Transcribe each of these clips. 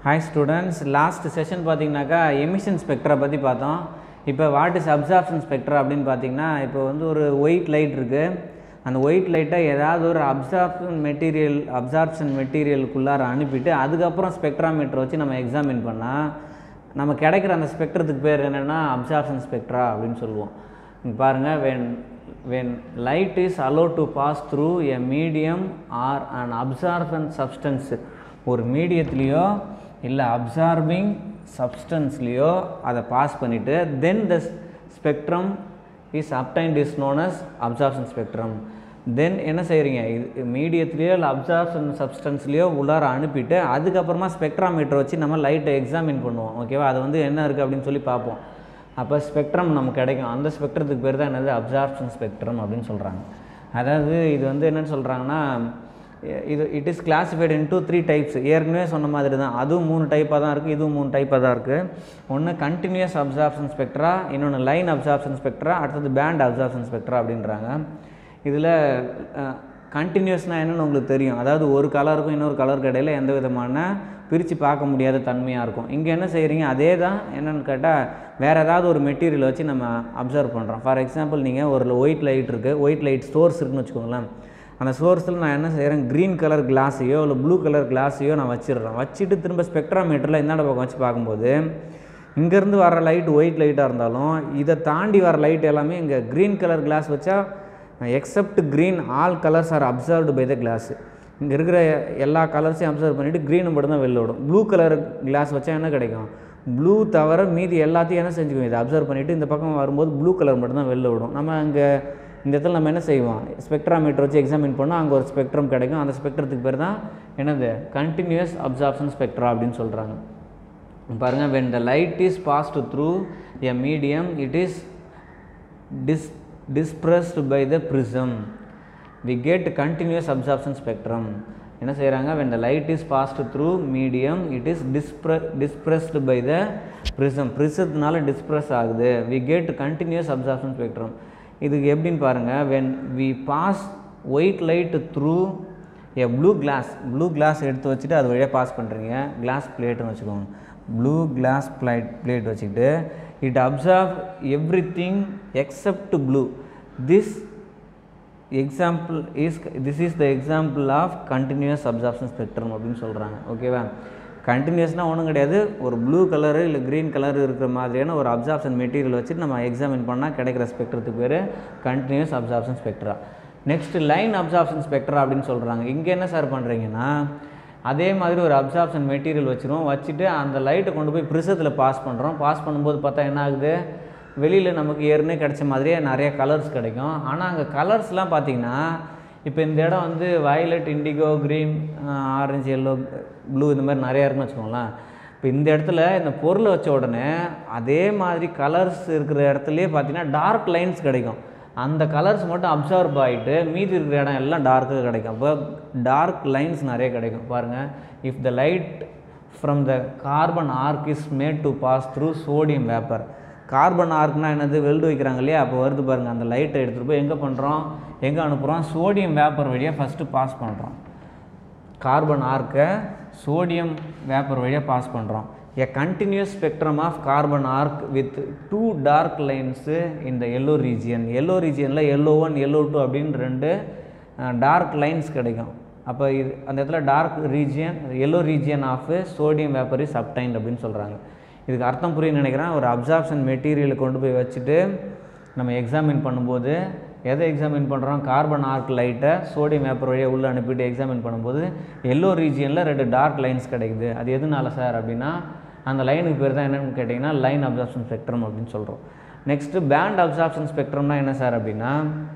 hi students last session பார்த்தீங்கன்னாக்கா emission spectra பற்றி பார்த்தோம் இப்போ வாட் இஸ் அப்சார்ப்ஷன் ஸ்பெக்ட்ரா அப்படின்னு பார்த்தீங்கன்னா இப்போ வந்து ஒரு ஒயிட் லைட் இருக்குது அந்த ஒயிட் லைட்டை ஏதாவது ஒரு அப்சார்ப்ஷன் மெட்டீரியல் அப்சார்ப்ஷன் மெட்டீரியலுக்குள்ளார அனுப்பிட்டு அதுக்கப்புறம் ஸ்பெக்ட்ராமீட்டர் வச்சு நம்ம எக்ஸாமின் பண்ணால் நம்ம கிடைக்கிற அந்த ஸ்பெக்ட்ரத்துக்கு பேர் என்னென்னா அப்சார்ப்ஷன் ஸ்பெக்ட்ரா அப்படின்னு சொல்லுவோம் இங்க பாருங்கள் when when light is allowed to pass through a medium or an absorbent substance ஒரு மீடியத்துலேயோ இல்லை அப்சார்பிங் சப்ஸ்டன்ஸ்லேயோ அதை பாஸ் பண்ணிவிட்டு then the spectrum is obtained is known as absorption spectrum then என்ன செய்கிறீங்க இது மீடியத்துலேயோ இல்லை அப்சார்ப்ஷன் சப்ஸ்டன்ஸ்லேயோ உள்ளார அனுப்பிட்டு அதுக்கப்புறமா ஸ்பெக்ட்ராமீட்டர் வச்சு நம்ம லைட்டை எக்ஸாமின் பண்ணுவோம் ஓகேவா அது வந்து என்ன இருக்குது அப்படின்னு சொல்லி பார்ப்போம் அப்போ ஸ்பெக்ட்ரம் நமக்கு கிடைக்கும் அந்த ஸ்பெக்ட்ரத்துக்கு பேர் தான் என்னது அப்சார்ப்ஷன் ஸ்பெக்ட்ரம் அப்படின்னு சொல்கிறாங்க அதாவது இது வந்து என்னென்னு சொல்கிறாங்கன்னா இது it is classified into three types ஏற்கனவே சொன்ன மாதிரி தான் அதுவும் மூணு டைப்பாக தான் இருக்குது இதுவும் மூணு டைப்பாக தான் இருக்குது ஒன்று கண்டினியூஸ் அப்சார்ப்ஷன் ஸ்பெக்ட்ரா இன்னொன்று லைன் அப்சார்ப்ஷன் ஸ்பெக்ட்ரா அடுத்தது பேண்ட் அப்சார்ப்ஷன் ஸ்பெக்ட்ரா அப்படின்றாங்க இதில் கண்டினியூஸ்னால் என்னென்னு உங்களுக்கு தெரியும் அதாவது ஒரு கலருக்கும் இன்னொரு கலருக்கு இடையில எந்த விதமான பிரித்து பார்க்க முடியாத தன்மையாக இருக்கும் இங்கே என்ன செய்கிறீங்க அதே தான் என்னென்னு கேட்டால் வேறு ஏதாவது ஒரு மெட்டீரியல் வச்சு நம்ம அப்சர்வ் பண்ணுறோம் ஃபார் எக்ஸாம்பிள் நீங்கள் ஒரு ஒயிட் லைட் இருக்குது ஒயிட் லைட் ஸ்டோர்ஸ் இருக்குன்னு வச்சுக்கோங்களேன் அந்த சோர்ஸில் நான் என்ன செய்கிறேன் க்ரீன் கலர் கிளாஸையோ இல்லை ப்ளூ கலர் கிளாஸையோ நான் வச்சிடுறேன் வச்சுட்டு திரும்ப ஸ்பெக்ட்ராமீட்டரில் இந்தாண்ட பக்கம் வச்சு பார்க்கும்போது இங்கேருந்து வர லைட் ஒயிட் லைட்டாக இருந்தாலும் இதை தாண்டி வர லைட் எல்லாமே இங்கே க்ரீன் கலர் கிளாஸ் வச்சா except green all colours are absorbed by the glass இங்கே இருக்கிற எல்லா கலர்ஸையும் அப்சர்வ் பண்ணிவிட்டு க்ரீன் மட்டும் தான் வெளில விடும் ப்ளூ கலர் கிளாஸ் வச்சா என்ன கிடைக்கும் ப்ளூ தவிர மீதி எல்லாத்தையும் என்ன செஞ்சுக்குவோம் இதை அப்சர்வ் பண்ணிவிட்டு இந்த பக்கம் வரும்போது ப்ளூ கலர் மட்டும் தான் வெளில விடும் நம்ம அங்கே இந்த இடத்துல நம்ம என்ன செய்வோம் ஸ்பெக்ட்ராமீட்டர் வச்சு எக்ஸாமின் பண்ணால் அங்கே ஒரு ஸ்பெக்ட்ரம் கிடைக்கும் அந்த ஸ்பெக்ட்ரத்துக்கு பேர் தான் என்னது கண்டினியூஸ் அப்சார்ப்ஷன் ஸ்பெக்ட்ரா அப்படின்னு சொல்கிறாங்க பாருங்கள் when the light is passed through a medium it is dis dispersed by the prism we get continuous absorption spectrum என்ன செய்கிறாங்க when the light is passed through medium it is dispre- dispersed by the prism prismத்தினால disperse ஆகுது we get continuous absorption spectrum இதுக்கு எப்படின்னு பாருங்கள் when we pass white light through a blue glass blue glass எடுத்து வச்சுட்டு அது வழியாக pass பண்ணுறீங்க glass பிளேட்டுன்னு வச்சுக்கோங்க blue glass plate plate வச்சுக்கிட்டு it absorb everything except blue this example is this is the example of continuous absorption spectrum அப்படின்னு சொல்கிறாங்க ஓகேவா கண்டினியூஸ்னால் ஒன்றும் கிடையாது ஒரு ப்ளூ கலரு இல்லை க்ரீன் கலர் இருக்கிற மாதிரியான ஒரு அப்சார்ப்ஷன் மெட்டீரியல் வச்சுட்டு நம்ம எக்ஸாமின் பண்ணால் கிடைக்கிற ஸ்பெக்ட்ரத்துக்கு பேர் continuous absorption spectra next line absorption spectra அப்படின்னு சொல்கிறாங்க இங்கே என்ன சார் பண்ணுறீங்கன்னா அதே மாதிரி ஒரு அப்சார்ப்ஷன் மெட்டீரியல் வச்சுருவோம் வச்சுட்டு அந்த லைட்டை கொண்டு போய் ப்ரிசத்தில் பாஸ் பண்ணுறோம் பாஸ் பண்ணும்போது பார்த்தா என்ன ஆகுது வெளியில் நமக்கு ஏற்கனவே கிடைச்ச மாதிரியே நிறைய கலர்ஸ் கிடைக்கும் ஆனால் அங்கே கலர்ஸ்லாம் பார்த்திங்கன்னா இப்போ இந்த இடம் வந்து violet indigo green orange yellow blue இந்த மாதிரி நிறையா இருக்குன்னு வச்சுக்கோங்களேன் இப்போ இந்த இடத்துல இந்த பொருளை வச்ச உடனே அதே மாதிரி கலர்ஸ் இருக்கிற இடத்துலையே பார்த்தீங்கன்னா டார்க் லைன்ஸ் கிடைக்கும் அந்த கலர்ஸ் மட்டும் அப்சர்வ் ஆகிட்டு மீதி இருக்கிற இடம் எல்லாம் டார்க்காக கிடைக்கும் அப்போ டார்க் லைன்ஸ் நிறைய கிடைக்கும் பாருங்கள் if the light from the carbon arc is made to pass through sodium vapour carbon ஆர்க்னா என்னது வெல்டு வைக்கிறாங்க இல்லையா அப்போ வருது பாருங்கள் அந்த லைட்டை எடுத்துகிட்டு போய் எங்கே பண்ணுறோம் எங்கே அனுப்புகிறோம் சோடியம் வேப்பர் வழியாக ஃபஸ்ட்டு பாஸ் பண்ணுறோம் கார்பன் ஆர்க்கை சோடியம் வேப்பர் வழியாக பாஸ் பண்ணுறோம் a continuous spectrum of carbon arc with two dark lines இந்த எல்லோ ரீஜியன் எல்லோ ரீஜியனில் எல்லோ ஒன் எல்லோ டூ அப்படின்னு ரெண்டு டார்க் லைன்ஸ் கிடைக்கும் அப்போ இது அந்த இடத்துல dark region yellow region of sodium vapour is obtained அப்படின்னு சொல்கிறாங்க இதுக்கு அர்த்தம் புரியும் நினைக்கிறேன் ஒரு அப்சார்ப்ஷன் மெட்டீரியலை கொண்டு போய் வச்சுட்டு நம்ம எக்ஸாமின் பண்ணும்போது எதை எக்ஸாமின் பண்ணுறோம் கார்பன் ஆர்க் லைட்டை சோடியம் வேப்பர் வழியாக உள்ளே அனுப்பிட்டு எக்ஸாமின் பண்ணும்போது எல்லோ ரீஜியனில் ரெண்டு டார்க் லைன்ஸ் கிடைக்குது அது எதுனால சார் அப்படின்னா அந்த லைனுக்கு பேர் தான் என்னென்னு கேட்டிங்கன்னா லைன் அப்சார்ப்ஷன் ஸ்பெக்ட்ரம் அப்படின்னு சொல்கிறோம் நெக்ஸ்ட்டு பேண்ட் அப்சார்ப்ஷன் ஸ்பெக்ட்ரம்னா என்ன சார் அப்படின்னா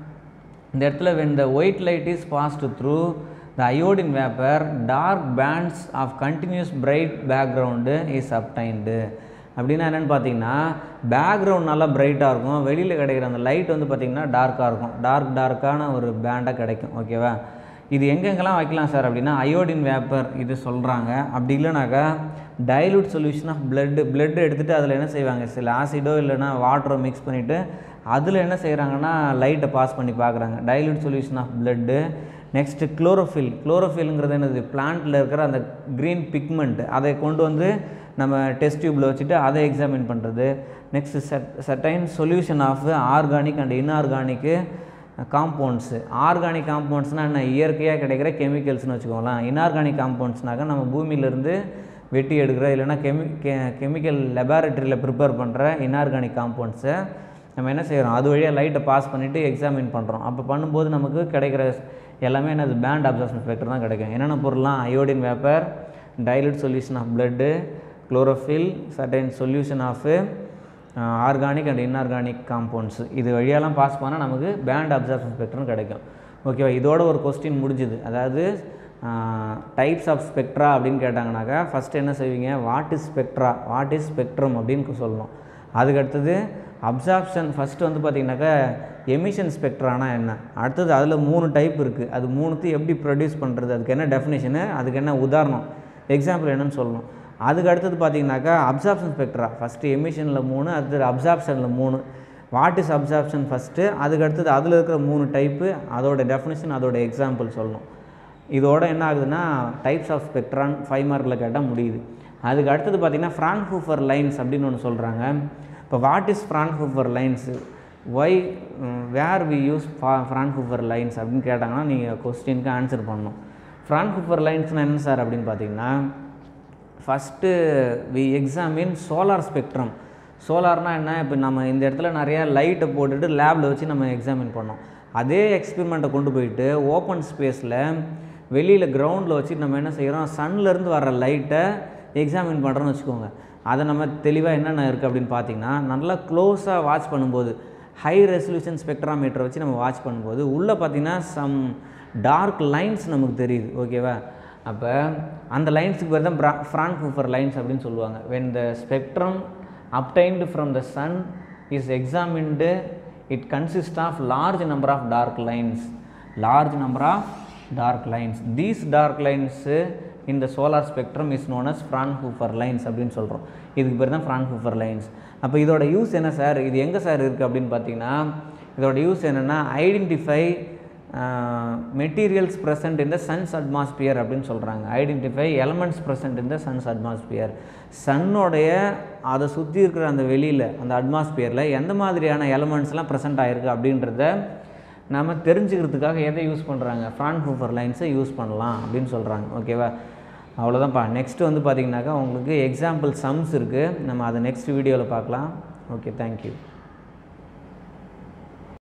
இந்த இடத்துல when the white light is passed through the iodine vapour dark bands of continuous bright background is obtained அப்படின்னா என்னென்னு பார்த்தீங்கன்னா பேக்ரவுண்ட் நல்லா பிரைட்டாக இருக்கும் வெளியில் கிடைக்கிற அந்த லைட் வந்து பார்த்திங்கன்னா டார்க்காக இருக்கும் டார்க் டார்க்கான ஒரு பேண்டாக கிடைக்கும் ஓகேவா இது எங்கெங்கெல்லாம் வைக்கலாம் சார் அப்படின்னா அயோடின் வேப்பர் இது சொல்கிறாங்க அப்படி இல்லைனாக்கா dilute solution of blood blood எடுத்துகிட்டு அதில் என்ன செய்வாங்க சில ஆசிடோ இல்லைனா வாட்டரோ மிக்ஸ் பண்ணிவிட்டு அதில் என்ன செய்கிறாங்கன்னா லைட்டை பாஸ் பண்ணி பார்க்குறாங்க dilute solution of blood next chlorophyll குளோரோஃபில்ங்கிறது என்னது பிளான்ட்டில் இருக்கிற அந்த க்ரீன் பிக்மெண்ட் அதை கொண்டு வந்து நம்ம டெஸ்ட் டியூப்பில் வச்சுட்டு அதை எக்ஸாமின் பண்ணுறது next set certain solution of organic and inorganic compounds organic காம்பவுண்ட்ஸ்னால் என்ன இயற்கையாக கிடைக்கிற கெமிக்கல்ஸ்னு வச்சுக்கோங்களேன் இன்ஆர்கானிக் காம்பவுண்ட்ஸ்னாக்கா நம்ம பூமியிலேருந்து வெட்டி எடுக்கிற இல்லைன்னா கெமி கெ கெமிக்கல் லெபார்ட்டரியில் ப்ரிப்பேர் பண்ணுற இன்ஆர்கானிக் காம்பவுண்ட்ஸை நம்ம என்ன செய்கிறோம் அது வழியாக லைட்டை பாஸ் பண்ணிவிட்டு எக்ஸாமின் பண்ணுறோம் அப்போ பண்ணும்போது நமக்கு கிடைக்கிற எல்லாமே என்னது பேண்ட் அப்சர்ஷன் ஸ்பெக்டர் தான் கிடைக்கும் என்னென்ன பொருள்லாம் iodine vapour dilute solution of blood chlorophyll certain solution of organic and inorganic compounds இது வழியெல்லாம் பாஸ் பண்ணால் நமக்கு பேண்ட் அப்சர்ஷன் ஸ்பெக்ட்ரம் கிடைக்கும் ஓகேவா இதோட ஒரு கொஸ்டின் முடிஞ்சுது அதாவது டைப்ஸ் ஆஃப் ஸ்பெக்ட்ரா அப்படின்னு கேட்டாங்கனாக்கா ஃபஸ்ட்டு என்ன செய்வீங்க what is spectra what is spectrum அப்படின்னு சொல்லணும் அதுக்கு அடுத்தது அப்சார்ப்ஷன் ஃபஸ்ட்டு வந்து பார்த்திங்கனாக்கா எமிஷன் ஸ்பெக்ட்ரானா என்ன அடுத்தது அதில் மூணு டைப் இருக்குது அது மூணுத்தையும் எப்படி ப்ரொடியூஸ் பண்ணுறது அதுக்கு என்ன டெஃபினேஷனு அதுக்கு என்ன உதாரணம் எக்ஸாம்பிள் என்னன்னு சொல்லணும் அதுக்கு அடுத்தது பார்த்தீங்கன்னாக்கா அப்சார்ப்ஷன் ஸ்பெக்ட்ரா ஃபஸ்ட்டு எமிஷனில் மூணு அடுத்தது அப்சார்ப்ஷனில் மூணு வாட் இஸ் அப்சார்ப்ஷன் ஃபஸ்ட்டு அதுக்கு அடுத்தது அதில் இருக்கிற மூணு டைப்பு அதோட டெஃபினேஷன் அதோட எக்ஸாம்பிள் சொல்லணும் இதோட என்ன ஆகுதுன்னா டைப்ஸ் ஆஃப் ஸ்பெக்ட்ரான் ஃபைவ் மார்க்கில் கேட்டால் முடியுது அதுக்கு அடுத்தது பார்த்தீங்கன்னா ஃப்ரான்ஹூஃபர் லைன்ஸ் அப்படின்னு ஒன்று சொல்கிறாங்க இப்போ what is Fraunhofer lines why where we use Fraunhofer lines அப்படின்னு கேட்டாங்கன்னா நீங்கள் கொஸ்டினுக்கு ஆன்சர் பண்ணணும் ஃப்ரான்ஹூஃபர் லைன்ஸ்னால் என்ன சார் அப்படின்னு பார்த்தீங்கன்னா first we examine solar spectrum சோலார்னால் என்ன இப்போ நம்ம இந்த இடத்துல நிறையா லைட்டை போட்டுட்டு லேபில் வச்சு நம்ம எக்ஸாமின் பண்ணோம் அதே எக்ஸ்பெரிமெண்ட்டை கொண்டு போயிட்டு ஓப்பன் ஸ்பேஸில் வெளியில் கிரவுண்டில் வச்சு நம்ம என்ன செய்கிறோம் சன்லேருந்து வர லைட்டை எக்ஸாமின் பண்ணுறோன்னு வச்சுக்கோங்க அதை நம்ம தெளிவாக என்னென்ன இருக்குது அப்படின்னு பார்த்தீங்கன்னா நல்லா க்ளோஸாக வாட்ச் பண்ணும்போது ஹை ரெசல்யூஷன் ஸ்பெக்ட்ராமீட்டரை வச்சு நம்ம வாட்ச் பண்ணும்போது உள்ளே பார்த்தீங்கன்னா சம் டார்க் லைன்ஸ் நமக்கு தெரியுது ஓகேவா அப்போ அந்த லைன்ஸுக்கு பேர் தான் ப்ரா ஃப்ரான்ஹூஃபர் லைன்ஸ் அப்படின்னு சொல்லுவாங்க when the spectrum obtained from the sun is examined it consist of large number of dark lines large number of dark lines these dark lines இந்த solar spectrum is known as Fraunhofer lines அப்படின்னு சொல்கிறோம் இதுக்கு பேர் தான் ஃப்ரான்ஹூஃபர் lines அப்போ இதோட use என்ன sir இது எங்கே சார் இருக்குது அப்படின்னு பார்த்தீங்கன்னா இதோட யூஸ் என்னென்னா identify materials present in the sun's atmosphere அப்படின்னு சொல்கிறாங்க identify elements present in the sun's atmosphere சன்னோடைய அதை சுற்றி இருக்கிற அந்த வெளியில் அந்த அட்மாஸ்பியரில் எந்த மாதிரியான எலமெண்ட்ஸ்லாம் ப்ரெசென்ட் ஆகிருக்கு அப்படின்றத நம்ம தெரிஞ்சுக்கிறதுக்காக எதை யூஸ் பண்ணுறாங்க ஃப்ரான்ஹூஃபர் லைன்ஸை யூஸ் பண்ணலாம் அப்படின்னு சொல்கிறாங்க ஓகேவா அவ்வளோதான்ப்பா நெக்ஸ்ட் வந்து பார்த்திங்கனாக்கா உங்களுக்கு எக்ஸாம்பிள் சம்ஸ் இருக்குது நம்ம அதை நெக்ஸ்ட் வீடியோவில் பார்க்கலாம் ஓகே தேங்க்யூ